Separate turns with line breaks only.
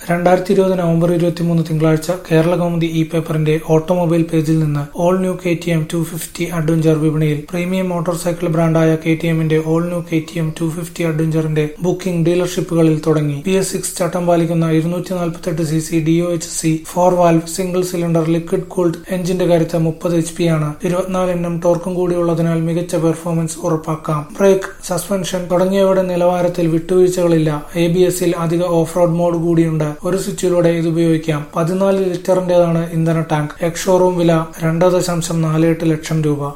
രണ്ടായിരത്തി ഇരുപത് നവംബർ ഇരുപത്തിമൂന്ന് തിങ്കളാഴ്ച കേരള കൗമുദി ഇ പേപ്പറിന്റെ ഓട്ടോമൊബൈൽ പേജിൽ നിന്ന് all new K T M two fifty adventure വിപണിയിൽ പ്രീമിയം മോട്ടോർ സൈക്കിൾ ബ്രാൻഡായ കെ ടി എമ്മിന്റെ all new K T M two fifty അഡ്വഞ്ചറിന്റെ ബുക്കിംഗ് ഡീലർഷിപ്പുകളിൽ തുടങ്ങി പി എസ് സിക്സ് ചട്ടം പാലിക്കുന്ന ഇരുന്നൂറ്റി നാൽപ്പത്തെട്ട് C C D O H C four valve single cylinder liquid cooled എഞ്ചിന്റെ കരുത്ത് മുപ്പത് എച്ച് പി ആണ് ഇരുപത്തിനാല് എണ്ണം ടോർക്കും കൂടിയുള്ളതിനാൽ മികച്ച പെർഫോമൻസ് ഉറപ്പാക്കാം ബ്രേക്ക് സസ്പെൻഷൻ തുടങ്ങിയവയുടെ നിലവാരത്തിൽ വിട്ടുവീഴ്ചകളില്ല എ ബി എസിൽ അധിക ഓഫ് റോഡ് മോഡ് കൂടിയുണ്ട് ഒരു സ്വിച്ചിലൂടെ ഇത് ഉപയോഗിക്കാം പതിനാല് ലിറ്ററിന്റേതാണ് ഇന്ധന ടാങ്ക് എക്സ് ഷോറൂം വില രണ്ട് ദശാംശം നാല് എട്ട് ലക്ഷം രൂപ